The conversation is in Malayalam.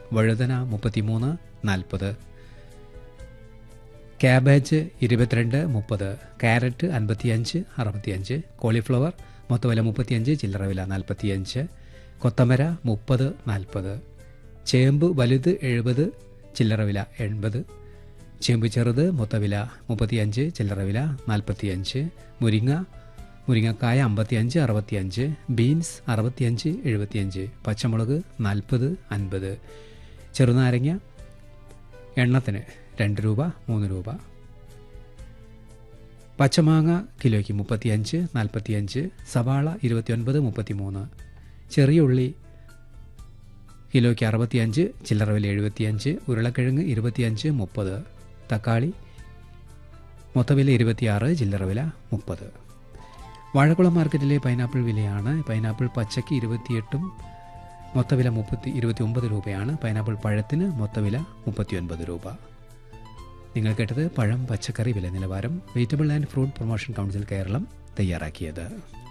വഴുതന മുപ്പത്തിമൂന്ന് നാൽപ്പത് ക്യാബേജ് ഇരുപത്തിരണ്ട് മുപ്പത് ക്യാരറ്റ് അൻപത്തിയഞ്ച് അറുപത്തിയഞ്ച് കോളിഫ്ലവർ മൊത്തവില മുപ്പത്തിയഞ്ച് ചില്ലറ വില നാൽപ്പത്തിയഞ്ച് കൊത്തമര മുപ്പത് നാൽപ്പത് ചേമ്പ് വലുത് എഴുപത് ചില്ലറ വില എൺപത് ചേമ്പ് ചെറുത് മൊത്തവില മുപ്പത്തിയഞ്ച് ചില്ലറ വില നാൽപ്പത്തിയഞ്ച് മുരിങ്ങ മുരിങ്ങക്കായ അമ്പത്തിയഞ്ച് അറുപത്തിയഞ്ച് ബീൻസ് അറുപത്തിയഞ്ച് എഴുപത്തിയഞ്ച് പച്ചമുളക് നാൽപ്പത് അൻപത് ചെറുനാരങ്ങ എണ്ണത്തിന് രണ്ട് രൂപ മൂന്ന് രൂപ പച്ചമാങ്ങ കിലോയ്ക്ക് മുപ്പത്തിയഞ്ച് നാൽപ്പത്തിയഞ്ച് സവാള ഇരുപത്തിയൊൻപത് മുപ്പത്തിമൂന്ന് ചെറിയ ഉള്ളി കിലോയ്ക്ക് അറുപത്തിയഞ്ച് ചില്ലറ വില എഴുപത്തിയഞ്ച് ഉരുളക്കിഴങ്ങ് ഇരുപത്തിയഞ്ച് മുപ്പത് തക്കാളി മൊത്തവില ഇരുപത്തിയാറ് ചില്ലറ വില മുപ്പത് വാഴക്കുളം മാർക്കറ്റിലെ പൈനാപ്പിൾ വിലയാണ് പൈനാപ്പിൾ പച്ചയ്ക്ക് ഇരുപത്തിയെട്ടും മൊത്തവില മുപ്പത്തി ഇരുപത്തി ഒമ്പത് രൂപയാണ് പൈനാപ്പിൾ പഴത്തിന് മൊത്തവില മുപ്പത്തിയൊൻപത് രൂപ നിങ്ങൾ കേട്ടത് പഴം പച്ചക്കറി വില നിലവാരം vegetable and fruit promotion council Keralam തയ്യാറാക്കിയത്